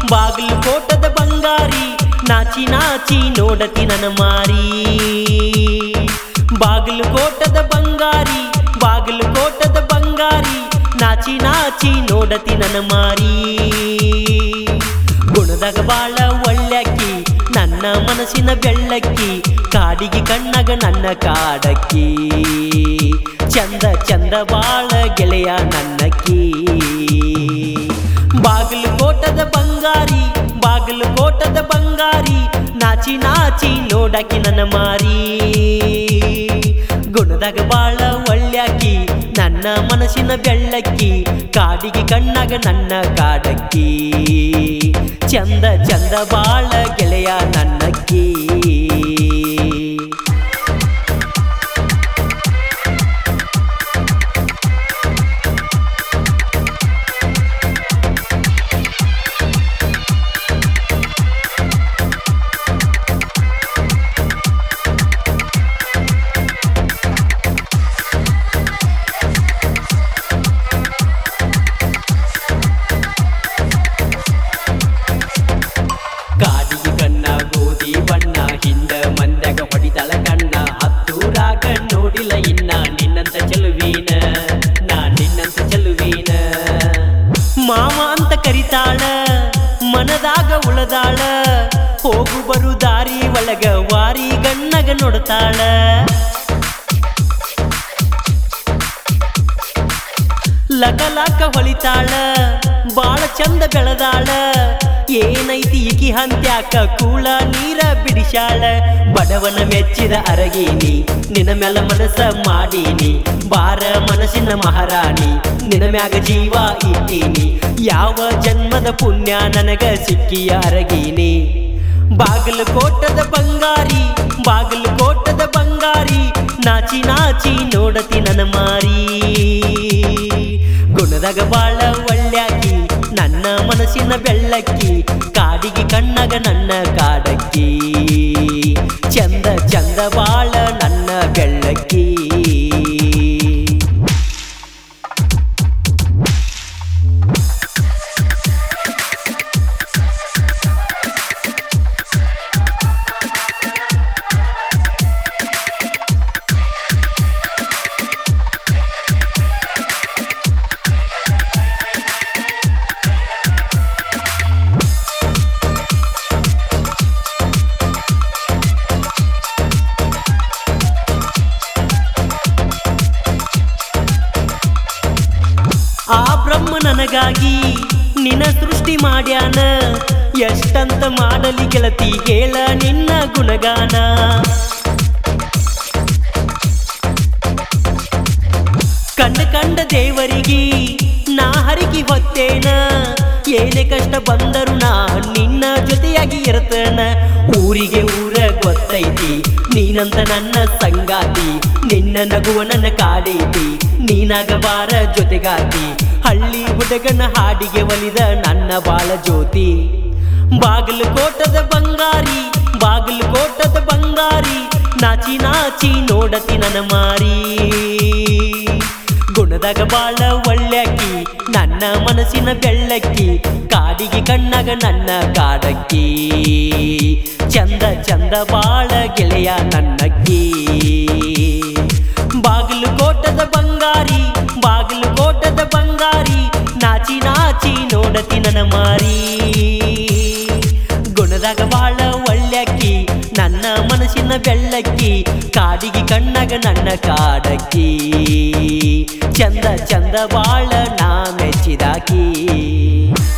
ಬಾಗಿಲು ಕೋಟದ ಬಂಗಾರಿ ನಾಚಿ ನಾಚಿ ನೋಡತಿ ನನ್ನ ಮಾರಿ ಬಾಗಿಲು ಕೋಟದ ಬಂಗಾರಿ ಬಾಗಿಲು ಕೋಟದ ಬಂಗಾರಿ ನಾಚಿ ನಾಚಿ ನೋಡತಿ ನನ್ನ ಮಾರಿ ಗುಣದಾಗ ಬಾಳ ಒಳ್ಳೆಕ್ಕಿ ನನ್ನ ಮನಸ್ಸಿನ ಬೆಳ್ಳಕ್ಕಿ ಕಾಡಿಗೆ ಕಣ್ಣಗ ನನ್ನ ಕಾಡಕ್ಕಿ ಚಂದ ಚಂದ ಬಾಳ ಗೆಳೆಯ ನನ್ನಕ್ಕಿ ಬಾಗಿಲು ಕೋಟದ ಬಂಗಾರಿ ಬಾಗಿಲು ಕೋಟದ ಬಂಗಾರಿ ನಾಚಿ ನಾಚಿ ನೋಡಕಿ ನನ್ನ ಮಾರಿ ಗುಣದಾಗ ಬಾಳ ಒಳ್ಳ್ಯಾಕಿ ನನ್ನ ಮನಸ್ಸಿನ ಬೆಳ್ಳಕ್ಕಿ ಕಾಡಿಗೆ ಕಣ್ಣಾಗ ನನ್ನ ಕಾಡಕ್ಕಿ ಚಂದ ಚಂದ ಬಾಳ ಗೆಳೆಯ ನನ್ನಕ್ಕಿ ಕಾಡಿಗೆ ಕಣ್ಣ ಗೋಧಿ ಬಣ್ಣ ಹಿಂದ ಮಂದ್ಯಾಗ ಹೊಡಿತಳ ಕಣ್ಣ ಹತ್ತೂರಾಗ ನೋಡಿಲ್ಲ ಇನ್ನ ನಿನ್ನಂತ ಚೆಲುವೀನ ನಾ ನಿನ್ನಂತ ಚೆಲುವೀನ ಮಾಮ ಅಂತ ಕರಿತಾಳ ಮನದಾಗ ಉಳದಾಳ ಹೋಗು ಬರು ದಾರಿ ಒಳಗ ವಾರಿ ಗಣ್ಣಗ ನೋಡ್ತಾಳ ಲಕ ಲಕ ಹೊಳಿತಾಳ ಬಾಳ ಚಂದ ಬೆಳೆದಾಳ ಏನೈತಿ ಇಕಿ ಹಂತ್ಯಾಕ ಕೂಳ ನೀರ ಬಿಡಿಸಾಳ ಬಡವನ ಮೆಚ್ಚಿದ ಅರಗೀನಿ ನಿನ್ನ ಮ್ಯಾಲ ಮನಸ್ಸ ಮಾಡೀನಿ ಬಾರ ಮನಸ್ಸಿನ ಮಹಾರಾಣಿ ನಿನ್ನ ಮ್ಯಾಗ ಜೀವ ಇಟ್ಟೀನಿ ಯಾವ ಜನ್ಮದ ಪುಣ್ಯ ನನಗ ಸಿಕ್ಕಿಯ ಅರಗೀನಿ ಬಾಗಿಲು ಕೋಟದ ಬಂಗಾರಿ ಬಾಗಿಲು ಕೋಟದ ಬಂಗಾರಿ ನಾಚಿ ನಾಚಿ ನೋಡತಿ ನನ್ನ ಮಾರಿ ಗುಣದಾಗ ಬಾಳ ಒಳ್ಳ್ಯಾಕಿ ನನ್ನ ಮನಸ್ಸಿನ ಬೆಳ್ಳಕ್ಕಿ ಕಾಡಿಗೆ ಕಣ್ಣಗ ನನ್ನ ಕಾಡಕ್ಕಿ ಚಂದ ಚಂದ ಬಾಳ ನನ್ನ ಬೆಳ್ಳಕ್ಕಿ ಆ ಬ್ರಹ್ಮ ನನಗಾಗಿ ನಿನ್ನ ಸೃಷ್ಟಿ ಮಾಡ್ಯಾನ ಎಷ್ಟಂತ ಮಾಡಲಿ ಗೆಳತಿ ಹೇಳ ನಿನ್ನ ಗುಣಗಾನ ಕಂಡ ಕಂಡ ದೇವರಿಗೆ ನಾ ಹರಿಗಿ ಹೊತ್ತೇನ ಏನೇ ಕಷ್ಟ ಬಂದರು ನಾ ನಿನ್ನ ಜೊತೆಯಾಗಿ ಇರ್ತೇನ ಊರಿಗೆ ಊರ ಗೊತ್ತೈತಿ ನೀನಂತ ನನ್ನ ಸಂಗಾತಿ ನಿನ್ನ ನಗುವ ನನ್ನ ಕಾಡೈತಿ ನೀನಾಗಬಾರ ಜೊತೆಗಾತಿ ಹಳ್ಳಿ ಹುಡುಗನ ಹಾಡಿಗೆ ಒಲಿದ ನನ್ನ ಬಾಳ ಜ್ಯೋತಿ ಬಾಗಿಲು ಕೋಟದ ಬಂಗಾರಿ ಬಾಗಿಲು ಕೋಟದ ಬಂಗಾರಿ ನಾಚಿ ನಾಚಿ ನೋಡತಿ ನನ್ನ ಮಾರಿ ಗುಣದಾಗ ಬಾಳ ಒಳ್ಳೆಕ್ಕಿ ನನ್ನ ಮನಸ್ಸಿನ ಬೆಳ್ಳಕ್ಕಿ ಕಾಡಿಗೆ ಕಣ್ಣಾಗ ನನ್ನ ಕಾಡಕ್ಕಿ ಚಂದ ಚಂದ ಬಾಳ ಗೆಳೆಯ ನನ್ನಕ್ಕಿ ಬಾಗಿಲು ಕೋಟದ ಬಂಗಾರಿ ಬಾಗಿಲು ಕೋಟದ ಬಂಗಾರಿ ನಾಚಿ ನಾಚಿ ನೋಡತಿ ನನ್ನ ಮಾರಿ ಗುಣದಾಗ ಬಾಳ ಒಳ್ಳೆಕ್ಕಿ ನನ್ನ ಮನಸ್ಸಿನ ಬೆಳ್ಳಕ್ಕಿ ಕಾಡಿಗೆ ಕಣ್ಣಾಗ ನನ್ನ ಕಾಡಕ್ಕಿ ಚಂದ ಚಂದ ಬಾಳ ನಾ ಮೆಚ್ಚಿದಾಕಿ